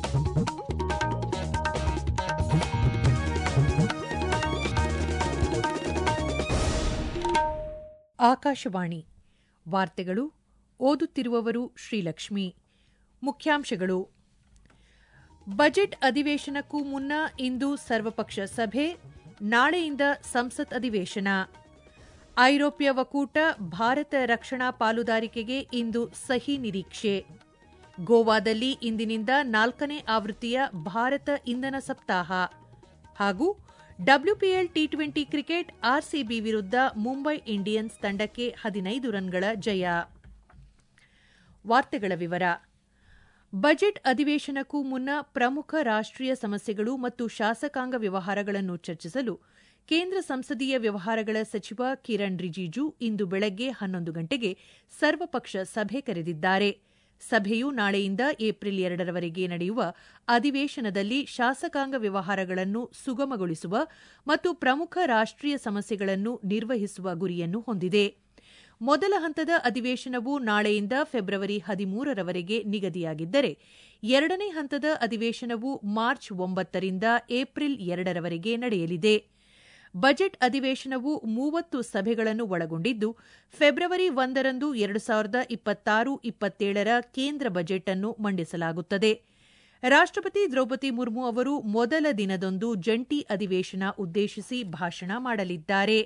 ಆಕಾಶವಾಣಿ ವಾರ್ತೆಗಳು ಓದುತ್ತಿರುವವರು ಶ್ರೀಲಕ್ಷ್ಮಿ ಮುಖ್ಯಾಂಶಗಳು ಬಜೆಟ್ ಅಧಿವೇಶನಕ್ಕೂ ಮುನ್ನ ಇಂದು ಸರ್ವಪಕ್ಷ ಸಭೆ ನಾಳೆಯಿಂದ ಸಂಸತ್ ಅಧಿವೇಶನ ಐರೋಪ್ಯ ಒಕ್ಕೂಟ ಭಾರತ ರಕ್ಷಣಾ ಪಾಲುದಾರಿಕೆಗೆ ಇಂದು ಸಹಿ ನಿರೀಕ್ಷೆ ಗೋವಾದಲ್ಲಿ ಇಂದಿನಿಂದ ನಾಲ್ಕನೇ ಆವೃತ್ತಿಯ ಭಾರತ ಇಂಧನ ಸಪ್ತಾಹ ಹಾಗೂ WPL T twenty cricket RCB ವಿರುದ್ಧ ಮುಂಬೈ ಇಂಡಿಯನ್ಸ್ ತಂಡಕ್ಕೆ ಹದಿನೈದು ರನ್ಗಳ ಜಯ ವಾರ್ತೆಗಳ ವಿವರ ಬಜೆಟ್ ಅಧಿವೇಶನಕ್ಕೂ ಮುನ್ನ ಪ್ರಮುಖ ರಾಷ್ಟೀಯ ಸಮಸ್ಯೆಗಳು ಮತ್ತು ಶಾಸಕಾಂಗ ವ್ಯವಹಾರಗಳನ್ನು ಚರ್ಚಿಸಲು ಕೇಂದ್ರ ಸಂಸದೀಯ ವ್ಯವಹಾರಗಳ ಸಚಿವ ಕಿರಣ್ ರಿಜಿಜು ಇಂದು ಬೆಳಗ್ಗೆ ಹನ್ನೊಂದು ಗಂಟೆಗೆ ಸರ್ವಪಕ್ಷ ಸಭೆ ಕರೆದಿದ್ದಾರೆ ಸಭೆಯು ನಾಳೆಯಿಂದ ಏಪ್ರಿಲ್ ಎರಡರವರೆಗೆ ನಡೆಯುವ ಅಧಿವೇಶನದಲ್ಲಿ ಶಾಸಕಾಂಗ ವ್ಯವಹಾರಗಳನ್ನು ಸುಗಮಗೊಳಿಸುವ ಮತ್ತು ಪ್ರಮುಖ ರಾಷ್ಟೀಯ ಸಮಸ್ಯೆಗಳನ್ನು ನಿರ್ವಹಿಸುವ ಗುರಿಯನ್ನು ಹೊಂದಿದೆ ಮೊದಲ ಹಂತದ ಅಧಿವೇಶನವು ನಾಳೆಯಿಂದ ಫೆಬ್ರವರಿ ಹದಿಮೂರರವರೆಗೆ ನಿಗದಿಯಾಗಿದ್ದರೆ ಎರಡನೇ ಹಂತದ ಅಧಿವೇಶನವು ಮಾರ್ಚ್ ಒಂಬತ್ತರಿಂದ ಏಪ್ರಿಲ್ ಎರಡರವರೆಗೆ ನಡೆಯಲಿದೆ ಬಜೆಟ್ ಅಧಿವೇಶನವು ಮೂವತ್ತು ಸಭೆಗಳನ್ನು ಒಳಗೊಂಡಿದ್ದು ಫೆಬ್ರವರಿ ಒಂದರಂದು ಎರಡು ಸಾವಿರದ ಇಪ್ಪತ್ತಾರು ಇಪ್ಪತ್ತೇಳರ ಕೇಂದ್ರ ಬಜೆಟ್ ಅನ್ನು ಮಂಡಿಸಲಾಗುತ್ತದೆ ರಾಷ್ಟಪತಿ ದ್ರೌಪದಿ ಮುರ್ಮು ಅವರು ಮೊದಲ ದಿನದಂದು ಜಂಟಿ ಅಧಿವೇಶನ ಉದ್ದೇಶಿಸಿ ಭಾಷಣ ಮಾಡಲಿದ್ದಾರೆ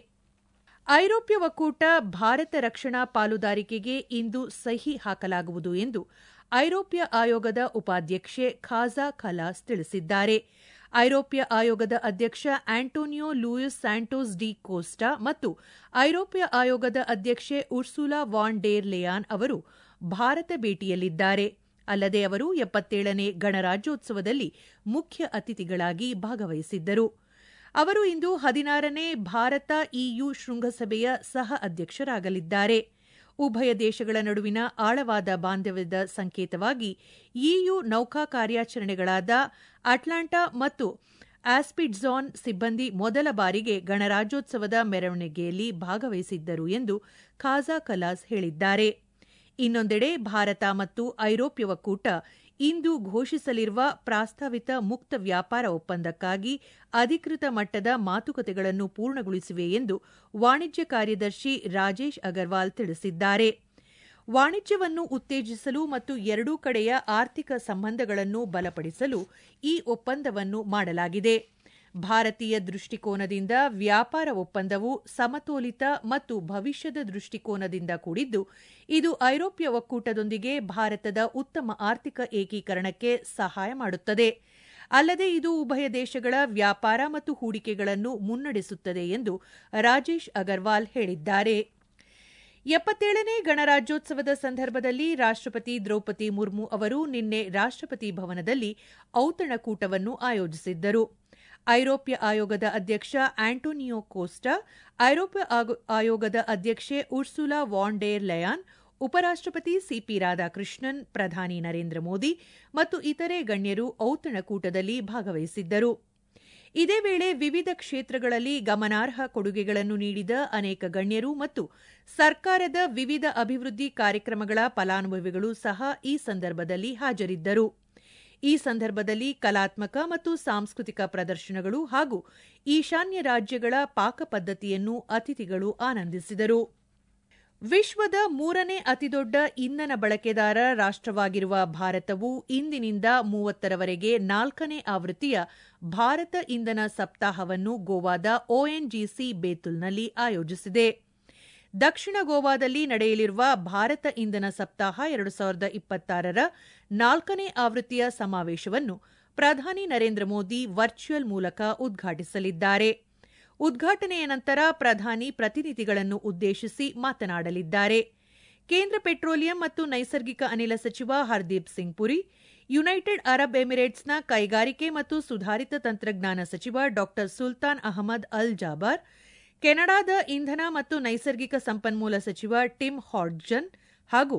ಐರೋಪ್ಯ ಒಕ್ಕೂಟ ಭಾರತ ರಕ್ಷಣಾ ಪಾಲುದಾರಿಕೆಗೆ ಇಂದು ಸಹಿ ಹಾಕಲಾಗುವುದು ಎಂದು ಐರೋಪ್ಯ ಆಯೋಗದ ಉಪಾಧ್ಯಕ್ಷೆ ಖಾಜಾ ಖಲಾಸ್ ತಿಳಿಸಿದ್ದಾರೆ ಐರೋಪ್ಯ ಆಯೋಗದ ಅಧ್ಯಕ್ಷ Antonio Luis Santos da Costa ಮತ್ತು ಐರೋಪ್ಯ ಆಯೋಗದ ಅಧ್ಯಕ್ಷೆ ಉರ್ಸುಲಾ ವಾನ್ ಡೇರ್ ಲೆಯಾನ್ ಅವರು ಭಾರತ ಭೇಟಿಯಲ್ಲಿದ್ದಾರೆ ಅಲ್ಲದೆ ಅವರು ಎಪ್ಪತ್ತೇಳನೇ ಗಣರಾಜ್ಯೋತ್ಸವದಲ್ಲಿ ಮುಖ್ಯ ಅತಿಥಿಗಳಾಗಿ ಭಾಗವಹಿಸಿದ್ದರು ಅವರು ಇಂದು ಹದಿನಾರನೇ ಭಾರತ ಇಯು ಶೃಂಗಸಭೆಯ ಸಹ ಅಧ್ಯಕ್ಷರಾಗಲಿದ್ದಾರೆ ಉಭಯ ದೇಶಗಳ ನಡುವಿನ ಆಳವಾದ ಬಾಂಧವ್ಯದ ಸಂಕೇತವಾಗಿ ಇಯು ನೌಕಾ ಕಾರ್ಯಾಚರಣೆಗಳಾದ ಅಟ್ಲಾಂಟಾ ಮತ್ತು ಆಸ್ಪಿಡ್ಜಾನ್ ಸಿಬ್ಬಂದಿ ಮೊದಲ ಬಾರಿಗೆ ಗಣರಾಜ್ಯೋತ್ಸವದ ಮೆರವಣಿಗೆಯಲ್ಲಿ ಭಾಗವಹಿಸಿದ್ದರು ಎಂದು ಖಾಜಾ ಕಲಾಸ್ ಹೇಳಿದ್ದಾರೆ ಇನ್ನೊಂದೆಡೆ ಭಾರತ ಮತ್ತು ಐರೋಪ್ಯ ಒಕ್ಕೂಟ ಇಂದು ಘೋಷಿಸಲಿರುವ ಪ್ರಾಸ್ತಾವಿತ ಮುಕ್ತ ವ್ಯಾಪಾರ ಒಪ್ಪಂದಕ್ಕಾಗಿ ಅಧಿಕೃತ ಮಟ್ಟದ ಮಾತುಕತೆಗಳನ್ನು ಪೂರ್ಣಗೊಳಿಸಿವೆ ಎಂದು ವಾಣಿಜ್ಯ ಕಾರ್ಯದರ್ಶಿ ರಾಜೇಶ್ ಅಗರ್ವಾಲ್ ತಿಳಿಸಿದ್ದಾರೆ ವಾಣಿಜ್ಯವನ್ನು ಉತ್ತೇಜಿಸಲು ಮತ್ತು ಎರಡೂ ಕಡೆಯ ಆರ್ಥಿಕ ಸಂಬಂಧಗಳನ್ನು ಬಲಪಡಿಸಲು ಈ ಒಪ್ಪಂದವನ್ನು ಮಾಡಲಾಗಿದೆ ಭಾರತೀಯ ದೃಷ್ಟಿಕೋನದಿಂದ ವ್ಯಾಪಾರ ಒಪ್ಪಂದವು ಸಮತೋಲಿತ ಮತ್ತು ಭವಿಷ್ಯದ ದೃಷ್ಟಿಕೋನದಿಂದ ಕೂಡಿದ್ದು ಇದು ಐರೋಪ್ಯ ಒಕ್ಕೂಟದೊಂದಿಗೆ ಭಾರತದ ಉತ್ತಮ ಆರ್ಥಿಕ ಏಕೀಕರಣಕ್ಕೆ ಸಹಾಯ ಮಾಡುತ್ತದೆ ಅಲ್ಲದೆ ಇದು ಉಭಯ ದೇಶಗಳ ವ್ಯಾಪಾರ ಮತ್ತು ಹೂಡಿಕೆಗಳನ್ನು ಮುನ್ನಡೆಸುತ್ತದೆ ಎಂದು ರಾಜೇಶ್ ಅಗರ್ವಾಲ್ ಹೇಳಿದ್ದಾರೆ ಎಪ್ಪತ್ತೇಳನೇ ಗಣರಾಜ್ಯೋತ್ಸವದ ಸಂದರ್ಭದಲ್ಲಿ ರಾಷ್ಟಪತಿ ದ್ರೌಪದಿ ಮುರ್ಮು ಅವರು ನಿನ್ನೆ ರಾಷ್ಟಪತಿ ಭವನದಲ್ಲಿ ಔತಣಕೂಟವನ್ನು ಆಯೋಜಿಸಿದ್ದರು ಐರೋಪ್ಯ ಆಯೋಗದ ಅಧ್ಯಕ್ಷ ಆಂಟೋನಿಯೋ ಕೋಸ್ಟಾ ಐರೋಪ್ಯ ಆಯೋಗದ ಅಧ್ಯಕ್ಷೆ ಉರ್ಸುಲಾ ವಾನ್ ಡೇರ್ ಲಯಾನ್ ಉಪರಾಷ್ಟಪತಿ ಸಿಪಿ ರಾಧಾಕೃಷ್ಣನ್ ಪ್ರಧಾನಿ ನರೇಂದ್ರ ಮೋದಿ ಮತ್ತು ಇತರೆ ಗಣ್ಯರು ಔತಣಕೂಟದಲ್ಲಿ ಭಾಗವಹಿಸಿದ್ದರು ಇದೇ ವೇಳೆ ವಿವಿಧ ಕ್ಷೇತ್ರಗಳಲ್ಲಿ ಗಮನಾರ್ಹ ಕೊಡುಗೆಗಳನ್ನು ನೀಡಿದ ಅನೇಕ ಗಣ್ಯರು ಮತ್ತು ಸರ್ಕಾರದ ವಿವಿಧ ಅಭಿವೃದ್ಧಿ ಕಾರ್ಯಕ್ರಮಗಳ ಫಲಾನುಭವಿಗಳು ಸಹ ಈ ಸಂದರ್ಭದಲ್ಲಿ ಹಾಜರಿದ್ದರು ಈ ಸಂದರ್ಭದಲ್ಲಿ ಕಲಾತ್ಮಕ ಮತ್ತು ಸಾಂಸ್ಕೃತಿಕ ಪ್ರದರ್ಶನಗಳು ಹಾಗೂ ಈಶಾನ್ಯ ರಾಜ್ಯಗಳ ಪಾಕಪದ್ದತಿಯನ್ನು ಅತಿಥಿಗಳು ಆನಂದಿಸಿದರು ವಿಶ್ವದ ಮೂರನೇ ಅತಿದೊಡ್ಡ ಇಂಧನ ಬಳಕೆದಾರ ರಾಷ್ಟವಾಗಿರುವ ಭಾರತವು ಇಂದಿನಿಂದ ಮೂವತ್ತರವರೆಗೆ ನಾಲ್ಕನೇ ಆವೃತ್ತಿಯ ಭಾರತ ಇಂಧನ ಸಪ್ತಾಹವನ್ನು ಗೋವಾದ ಒಎನ್ಜಿಸಿ ಬೇತುಲ್ನಲ್ಲಿ ಆಯೋಜಿಸಿದೆ ದಕ್ಷಿಣ ಗೋವಾದಲ್ಲಿ ನಡೆಯಲಿರುವ ಭಾರತ ಇಂಧನ ಸಪ್ತಾಹ ಎರಡು ಸಾವಿರದ ಇಪ್ಪತ್ತಾರರ ನಾಲ್ಕನೇ ಆವೃತ್ತಿಯ ಸಮಾವೇಶವನ್ನು ಪ್ರಧಾನಿ ನರೇಂದ್ರ ಮೋದಿ ವರ್ಚುವಲ್ ಮೂಲಕ ಉದ್ಘಾಟಿಸಲಿದ್ದಾರೆ ಉದ್ಘಾಟನೆಯ ನಂತರ ಪ್ರಧಾನಿ ಪ್ರತಿನಿಧಿಗಳನ್ನು ಉದ್ದೇಶಿಸಿ ಮಾತನಾಡಲಿದ್ದಾರೆ ಕೇಂದ್ರ ಪೆಟ್ರೋಲಿಯಂ ಮತ್ತು ನೈಸರ್ಗಿಕ ಅನಿಲ ಸಚಿವ ಹರ್ದೀಪ್ ಸಿಂಗ್ ಪುರಿ ಯುನೈಟೆಡ್ ಅರಬ್ ಎಮಿರೇಟ್ಸ್ನ ಕೈಗಾರಿಕೆ ಮತ್ತು ಸುಧಾರಿತ ತಂತ್ರಜ್ಞಾನ ಸಚಿವ ಡಾ ಸುಲ್ತಾನ್ ಅಹಮದ್ ಅಲ್ ಜಾಬಾರ್ ಕೆನಡಾದ ಇಂಧನ ಮತ್ತು ನೈಸರ್ಗಿಕ ಸಂಪನ್ಮೂಲ ಸಚಿವ ಟಿಮ್ ಹಾಡ್ಜನ್ ಹಾಗೂ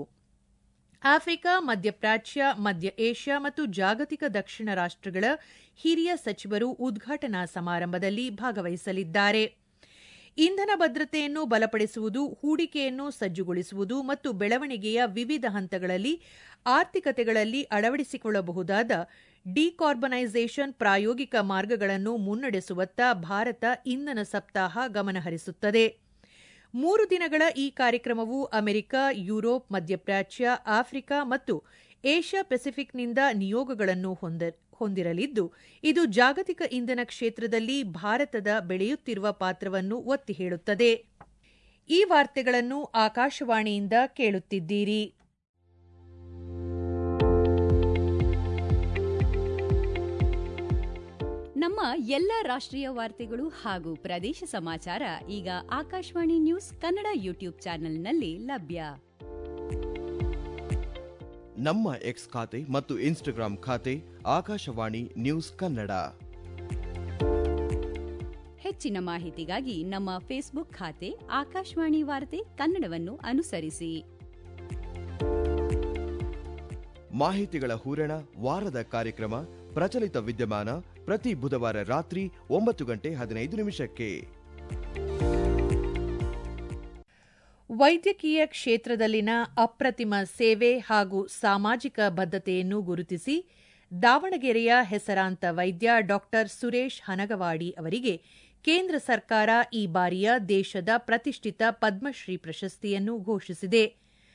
ಆಫ್ರಿಕಾ ಮಧ್ಯಪ್ರಾಚ್ಯ ಮಧ್ಯ ಏಷ್ಯಾ ಮತ್ತು ಜಾಗತಿಕ ದಕ್ಷಿಣ ರಾಷ್ಟಗಳ ಹಿರಿಯ ಸಚಿವರು ಉದ್ಘಾಟನಾ ಸಮಾರಂಭದಲ್ಲಿ ಭಾಗವಹಿಸಲಿದ್ದಾರೆ ಇಂಧನ ಭದ್ರತೆಯನ್ನು ಬಲಪಡಿಸುವುದು ಹೂಡಿಕೆಯನ್ನು ಸಜ್ಜುಗೊಳಿಸುವುದು ಮತ್ತು ಬೆಳವಣಿಗೆಯ ವಿವಿಧ ಹಂತಗಳಲ್ಲಿ ಆರ್ಥಿಕತೆಗಳಲ್ಲಿ ಅಳವಡಿಸಿಕೊಳ್ಳಬಹುದಾದ ಡಿಕಾರ್ಬನೈಸೇಷನ್ ಪ್ರಾಯೋಗಿಕ ಮಾರ್ಗಗಳನ್ನು ಮುನ್ನಡೆಸುವತ್ತ ಭಾರತ ಇಂಧನ ಸಪ್ತಾಹ ಗಮನಹರಿಸುತ್ತದೆ ಮೂರು ದಿನಗಳ ಈ ಕಾರ್ಯಕ್ರಮವು ಅಮೆರಿಕ ಯುರೋಪ್ ಮಧ್ಯಪ್ರಾಚ್ಯ ಆಫ್ರಿಕಾ ಮತ್ತು ಏಷ್ಯಾ ಪೆಸಿಫಿಕ್ನಿಂದ ನಿಯೋಗಗಳನ್ನು ಹೊಂದಿರಲಿದ್ದು ಇದು ಜಾಗತಿಕ ಇಂಧನ ಕ್ಷೇತ್ರದಲ್ಲಿ ಭಾರತದ ಬೆಳೆಯುತ್ತಿರುವ ಪಾತ್ರವನ್ನು ಒತ್ತಿ ಹೇಳುತ್ತದೆ ಈ ವಾರ್ತೆಗಳನ್ನು ಆಕಾಶವಾಣಿಯಿಂದ ಕೇಳುತ್ತಿದ್ದೀರಿ ನಮ್ಮ ಎಲ್ಲ ರಾಷ್ಟ್ರೀಯ ವಾರ್ತೆಗಳು ಹಾಗೂ ಪ್ರದೇಶ ಸಮಾಚಾರ ಈಗ ಆಕಾಶವಾಣಿ ನ್ಯೂಸ್ ಕನ್ನಡ ಯೂಟ್ಯೂಬ್ ಚಾನೆಲ್ನಲ್ಲಿ ಲಭ್ಯ ನಮ್ಮ ಎಕ್ಸ್ ಖಾತೆ ಮತ್ತು ಇನ್ಸ್ಟಾಗ್ರಾಂ ಖಾತೆ ಆಕಾಶವಾಣಿ ನ್ಯೂಸ್ ಕನ್ನಡ ಹೆಚ್ಚಿನ ಮಾಹಿತಿಗಾಗಿ ನಮ್ಮ ಫೇಸ್ಬುಕ್ ಖಾತೆ ಆಕಾಶವಾಣಿ ವಾರ್ತೆ ಕನ್ನಡವನ್ನು ಅನುಸರಿಸಿ ಮಾಹಿತಿಗಳ ಹೂರಣ ವಾರದ ಕಾರ್ಯಕ್ರಮ ಪ್ರಚಲಿತ ವಿದ್ಯಮಾನ ಪ್ರತಿ ಬುಧವಾರ ರಾತ್ರಿ ಒಂಬತ್ತು ಗಂಟೆ ಹದಿನೈದು ನಿಮಿಷಕ್ಕೆ ವೈದ್ಯಕೀಯ ಕ್ಷೇತ್ರದಲ್ಲಿನ ಅಪ್ರತಿಮ ಸೇವೆ ಹಾಗೂ ಸಾಮಾಜಿಕ ಬದ್ಧತೆಯನ್ನು ಗುರುತಿಸಿ ದಾವಣಗೆರೆಯ ಹೆಸರಾಂತ ವೈದ್ಯ ಡಾ ಸುರೇಶ್ ಹನಗವಾಡಿ ಅವರಿಗೆ ಕೇಂದ್ರ ಸರ್ಕಾರ ಈ ಬಾರಿಯ ದೇಶದ ಪ್ರತಿಷ್ಠಿತ ಪದ್ಮಶ್ರೀ ಪ್ರಶಸ್ತಿಯನ್ನು ಘೋಷಿಸಿದೆ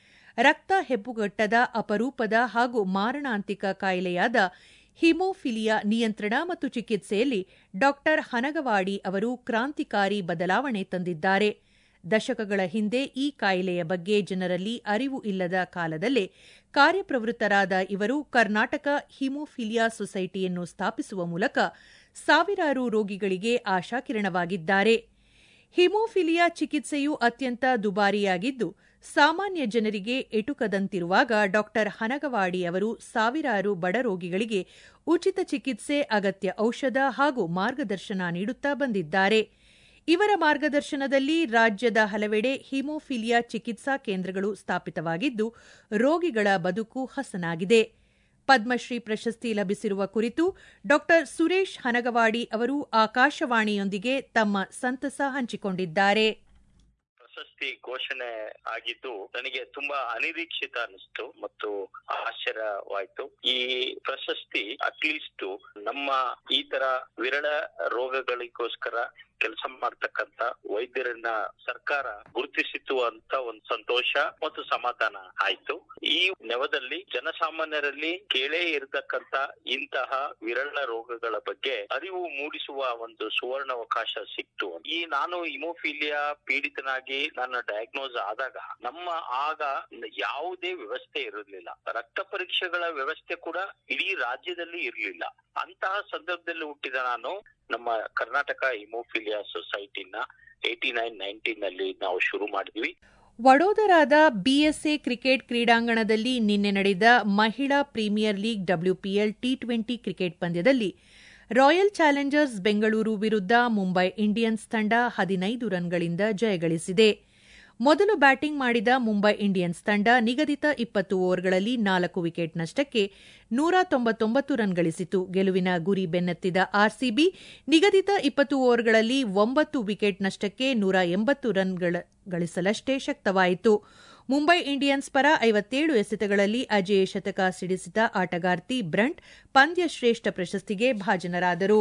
ರಕ್ತ ಹೆಪ್ಪುಗಟ್ಟದ ಅಪರೂಪದ ಹಾಗೂ ಮಾರಣಾಂತಿಕ ಕಾಯಿಲೆಯಾದ ಹಿಮೋಫಿಲಿಯಾ ನಿಯಂತ್ರಣ ಮತ್ತು ಚಿಕಿತ್ಸೆಯಲ್ಲಿ ಡಾ ಹನಗವಾಡಿ ಅವರು ಕ್ರಾಂತಿಕಾರಿ ಬದಲಾವಣೆ ತಂದಿದ್ದಾರೆ ದಶಕಗಳ ಹಿಂದೆ ಈ ಕಾಯಿಲೆಯ ಬಗ್ಗೆ ಜನರಲ್ಲಿ ಅರಿವು ಇಲ್ಲದ ಕಾಲದಲ್ಲೇ ಕಾರ್ಯಪ್ರವೃತ್ತರಾದ ಇವರು ಕರ್ನಾಟಕ ಹಿಮೋಫಿಲಿಯಾ ಸೊಸೈಟಿಯನ್ನು ಸ್ಥಾಪಿಸುವ ಮೂಲಕ ಸಾವಿರಾರು ರೋಗಿಗಳಿಗೆ ಆಶಾಕಿರಣವಾಗಿದ್ದಾರೆ ಹಿಮೋಫಿಲಿಯಾ ಚಿಕಿತ್ಸೆಯು ಅತ್ಯಂತ ದುಬಾರಿಯಾಗಿದ್ದು ಸಾಮಾನ್ಯ ಜನರಿಗೆ ಎಟುಕದಂತಿರುವಾಗ ಡಾ ಹನಗವಾಡಿ ಅವರು ಸಾವಿರಾರು ಬಡ ರೋಗಿಗಳಿಗೆ ಉಚಿತ ಚಿಕಿತ್ಸೆ ಅಗತ್ಯ ಔಷಧ ಹಾಗೂ ಮಾರ್ಗದರ್ಶನ ನೀಡುತ್ತಾ ಬಂದಿದ್ದಾರೆ ಇವರ ಮಾರ್ಗದರ್ಶನದಲ್ಲಿ ರಾಜ್ಯದ ಹಲವೆಡೆ ಹಿಮೋಫಿಲಿಯಾ ಚಿಕಿತ್ಸಾ ಕೇಂದ್ರಗಳು ಸ್ಥಾಪಿತವಾಗಿದ್ದು ರೋಗಿಗಳ ಬದುಕು ಹಸನಾಗಿದೆ ಪದ್ಮಶ್ರೀ ಪ್ರಶಸ್ತಿ ಲಭಿಸಿರುವ ಕುರಿತು ಡಾ ಸುರೇಶ್ ಹನಗವಾಡಿ ಅವರು ಆಕಾಶವಾಣಿಯೊಂದಿಗೆ ತಮ್ಮ ಸಂತಸ ಹಂಚಿಕೊಂಡಿದ್ದಾರೆ ಪ್ರಶಸ್ತಿ ಘೋಷಣೆ ಆಗಿದ್ದು ನನಗೆ ತುಂಬಾ ಅನಿರೀಕ್ಷಿತ ಅನಿಸ್ತು ಮತ್ತು ಆಶ್ಚರ್ಯವಾಯ್ತು ಈ ಪ್ರಶಸ್ತಿ ಅಟ್ಲೀಸ್ಟ್ ನಮ್ಮ ಈ ತರ ವಿರಳ ರೋಗಗಳಿಗೋಸ್ಕರ ಕೆಲಸ ಮಾಡ್ತಕ್ಕಂತ ವೈದ್ಯರನ್ನ ಸರ್ಕಾರ ಗುರುತಿಸಿತು ಅಂತ ಒಂದು ಸಂತೋಷ ಮತ್ತು ಸಮಾಧಾನ ಆಯ್ತು ಈ ನೆವದಲ್ಲಿ ಜನಸಾಮಾನ್ಯರಲ್ಲಿ ಕೇಳೇ ಇರತಕ್ಕಂತ ಇಂತಹ ವಿರಳ ರೋಗಗಳ ಬಗ್ಗೆ ಅರಿವು ಮೂಡಿಸುವ ಒಂದು ಸುವರ್ಣಾವಕಾಶ ಸಿಕ್ತು ಈ ನಾನು ಇಮೋಫಿಲಿಯಾ ಪೀಡಿತನಾಗಿ ನನ್ನ ಡಯಾಗ್ನೋಸ್ ಆದಾಗ ನಮ್ಮ ಆಗ ಯಾವುದೇ ವ್ಯವಸ್ಥೆ ಇರಲಿಲ್ಲ ರಕ್ತ ಪರೀಕ್ಷೆಗಳ ವ್ಯವಸ್ಥೆ ಕೂಡ ಇಡೀ ರಾಜ್ಯದಲ್ಲಿ ಇರಲಿಲ್ಲ ಅಂತಹ ಸಂದರ್ಭದಲ್ಲಿ ಹುಟ್ಟಿದ ನಾನು ನಮ್ಮ ಕರ್ನಾಟಕ ಹಿಮೋಫಿಲಿಯಾ ಸೊಸೈಟಿನ ಏಟಿ ನೈನ್ ನೈನ್ಟೀನ್ ನಲ್ಲಿ ನಾವು ಶುರು ಮಾಡಿದ್ವಿ ವಡೋದರಾದ ಬಿಎಸ್ಎ ಕ್ರಿಕೆಟ್ ಕ್ರೀಡಾಂಗಣದಲ್ಲಿ ನಿನ್ನೆ ನಡೆದ ಮಹಿಳಾ Premier League WPL T twenty cricket ಪಂದ್ಯದಲ್ಲಿ ರಾಯಲ್ ಚಾಲೆಂಜರ್ಸ್ ಬೆಂಗಳೂರು ವಿರುದ್ಧ ಮುಂಬೈ ಇಂಡಿಯನ್ಸ್ ತಂಡ ಹದಿನೈದು ರನ್ಗಳಿಂದ ಜಯಗಳಿಸಿದೆ ಮೊದಲು ಬ್ಯಾಟಿಂಗ್ ಮಾಡಿದ ಮುಂಬೈ ಇಂಡಿಯನ್ಸ್ ತಂಡ ನಿಗದಿತ ಇಪ್ಪತ್ತು ಓವರ್ಗಳಲ್ಲಿ ನಾಲ್ಕು ವಿಕೆಟ್ ನಷ್ಟಕ್ಕೆ ನೂರ ತೊಂಬತ್ತೊಂಬತ್ತು ರನ್ ಗಳಿಸಿತು ಗೆಲುವಿನ ಗುರಿ ಬೆನ್ನತ್ತಿದ ಆರ್ಸಿಬಿ ನಿಗದಿತ ಇಪ್ಪತ್ತು ಓವರ್ಗಳಲ್ಲಿ ಒಂಬತ್ತು ವಿಕೆಟ್ ನಷ್ಟಕ್ಕೆ ನೂರ ಎಂಬತ್ತು ರನ್ ಗಳಿಸಲಷ್ಟೇ ಶಕ್ತವಾಯಿತು ಮುಂಬೈ ಇಂಡಿಯನ್ಸ್ ಪರ ಐವತ್ತೇಳು ಎಸೆತಗಳಲ್ಲಿ ಅಜೇಯ ಶತಕ ಸಿಡಿಸಿದ ಆಟಗಾರ್ತಿ ಬ್ರಂಟ್ ಪಂದ್ಯ ಶ್ರೇಷ್ಠ ಪ್ರಶಸ್ತಿಗೆ ಭಾಜನರಾದರು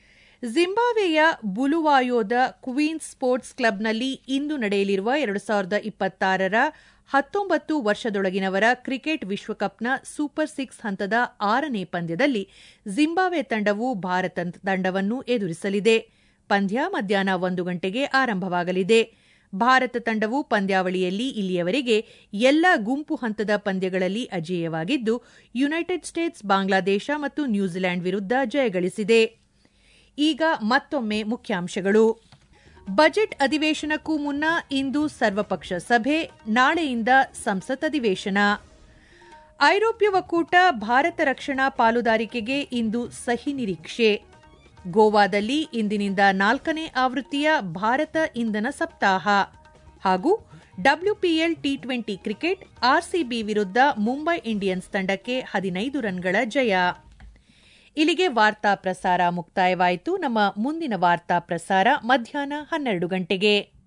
ಜಿಂಬಾಬ್ವೆಯ ಬುಲುವಾಯೋದ ಕ್ವೀನ್ಸ್ ಸ್ಪೋರ್ಟ್ಸ್ ಕ್ಲಬ್ನಲ್ಲಿ ಇಂದು ನಡೆಯಲಿರುವ ಎರಡು ಸಾವಿರದ ಇಪ್ಪತ್ತಾರರ ಹತ್ತೊಂಬತ್ತು ವರ್ಷದೊಳಗಿನವರ ಕ್ರಿಕೆಟ್ ವಿಶ್ವಕಪ್ನ ಸೂಪರ್ ಸಿಕ್ಸ್ ಹಂತದ ಆರನೇ ಪಂದ್ಯದಲ್ಲಿ ಜಿಂಬಾಬ್ವೆ ತಂಡವು ಭಾರತ ತಂಡವನ್ನು ಎದುರಿಸಲಿದೆ ಪಂದ್ಯ ಮಧ್ಯಾಹ್ನ ಒಂದು ಗಂಟೆಗೆ ಆರಂಭವಾಗಲಿದೆ ಭಾರತ ತಂಡವು ಪಂದ್ಯಾವಳಿಯಲ್ಲಿ ಇಲ್ಲಿಯವರೆಗೆ ಎಲ್ಲ ಗುಂಪು ಹಂತದ ಪಂದ್ಯಗಳಲ್ಲಿ ಅಜೇಯವಾಗಿದ್ದು ಯುನೈಟೆಡ್ ಸ್ಟೇಟ್ಸ್ ಬಾಂಗ್ಲಾದೇಶ ಮತ್ತು ನ್ಯೂಜಿಲೆಂಡ್ ವಿರುದ್ಧ ಜಯಗಳಿಸಿದೆ ಈಗ ಮತ್ತೊಮ್ಮೆ ಮುಖ್ಯಾಂಶಗಳು ಬಜೆಟ್ ಅಧಿವೇಶನಕ್ಕೂ ಮುನ್ನ ಇಂದು ಸರ್ವಪಕ್ಷ ಸಭೆ ನಾಳೆಯಿಂದ ಸಂಸತ್ ಅಧಿವೇಶನ ಐರೋಪ್ಯ ಒಕ್ಕೂಟ ಭಾರತ ರಕ್ಷಣಾ ಪಾಲುದಾರಿಕೆಗೆ ಇಂದು ಸಹಿ ನಿರೀಕ್ಷೆ ಗೋವಾದಲ್ಲಿ ಇಂದಿನಿಂದ ನಾಲ್ಕನೇ ಆವೃತ್ತಿಯ ಭಾರತ ಇಂಧನ ಸಪ್ತಾಹ ಹಾಗೂ WPL T twenty cricket RCB ವಿರುದ್ಧ ಮುಂಬೈ ಇಂಡಿಯನ್ಸ್ ತಂಡಕ್ಕೆ ಹದಿನೈದು ರನ್ಗಳ ಜಯ ಇಲ್ಲಿಗೆ ವಾರ್ತಾ ಪ್ರಸಾರ ಮುಕ್ತಾಯವಾಯಿತು ನಮ್ಮ ಮುಂದಿನ ವಾರ್ತಾ ಪ್ರಸಾರ ಮಧ್ಯಾಹ್ನ ಹನ್ನೆರಡು ಗಂಟೆಗೆ